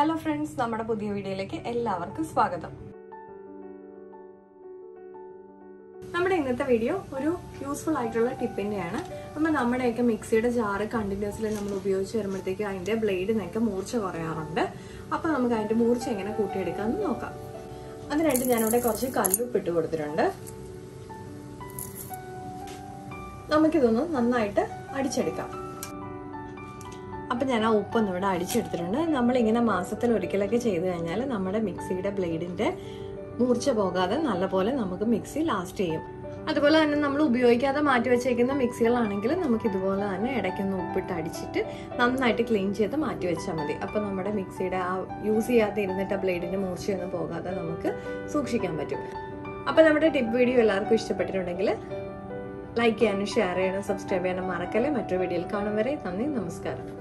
hello friends നമ്മുടെ പുതിയ വീഡിയോയിലേക്ക് എല്ലാവർക്കും സ്വാഗതം നമ്മുടെ ഇന്നത്തെ വീഡിയോ ഒരു യൂസ്ഫുൾ ആയിട്ടുള്ള ടിപ്പിന്റെയാണ് അപ്പം നമ്മുടെയൊക്കെ മിക്സിയുടെ ജാറ് കണ്ടിന്യൂസ്ലി നമ്മൾ ഉപയോഗിച്ച് വരുമ്പോഴത്തേക്ക് അതിന്റെ ബ്ലേഡിനൊക്കെ മൂർച്ച കുറയാറുണ്ട് അപ്പൊ നമുക്ക് അതിന്റെ മൂർച്ച എങ്ങനെ കൂട്ടിയെടുക്കാമെന്ന് നോക്കാം അതിനായിട്ട് ഞാനിവിടെ കുറച്ച് കല്ലുപ്പ് ഇട്ട് കൊടുത്തിട്ടുണ്ട് നമുക്കിതൊന്ന് നന്നായിട്ട് അടിച്ചെടുക്കാം അപ്പം ഞാൻ ആ ഉപ്പൊന്ന് ഇവിടെ അടിച്ചെടുത്തിട്ടുണ്ട് നമ്മളിങ്ങനെ മാസത്തിൽ ഒരിക്കലൊക്കെ ചെയ്ത് കഴിഞ്ഞാൽ നമ്മുടെ മിക്സിയുടെ ബ്ലേഡിന്റെ മൂർച്ച പോകാതെ നല്ലപോലെ നമുക്ക് മിക്സി ലാസ്റ്റ് ചെയ്യും അതുപോലെ തന്നെ നമ്മൾ ഉപയോഗിക്കാതെ മാറ്റി വെച്ചേക്കുന്ന മിക്സികളാണെങ്കിൽ നമുക്ക് ഇതുപോലെ തന്നെ ഇടയ്ക്കൊന്ന് ഉപ്പിട്ട് അടിച്ചിട്ട് നന്നായിട്ട് ക്ലീൻ ചെയ്ത് മാറ്റി വെച്ചാൽ മതി അപ്പം നമ്മുടെ മിക്സിയുടെ ആ യൂസ് ചെയ്യാതെ ഇരുന്നിട്ട് ആ ബ്ലേഡിന്റെ മൂർച്ചയൊന്നും പോകാതെ നമുക്ക് സൂക്ഷിക്കാൻ പറ്റും അപ്പം നമ്മുടെ ടിപ്പ് വീഡിയോ എല്ലാവർക്കും ഇഷ്ടപ്പെട്ടിട്ടുണ്ടെങ്കിൽ ലൈക്ക് ചെയ്യാനും ഷെയർ ചെയ്യാനും സബ്സ്ക്രൈബ് ചെയ്യാനും മറക്കല്ലേ മറ്റൊരു വീഡിയോയിൽ കാണും വരെ നന്ദി നമസ്കാരം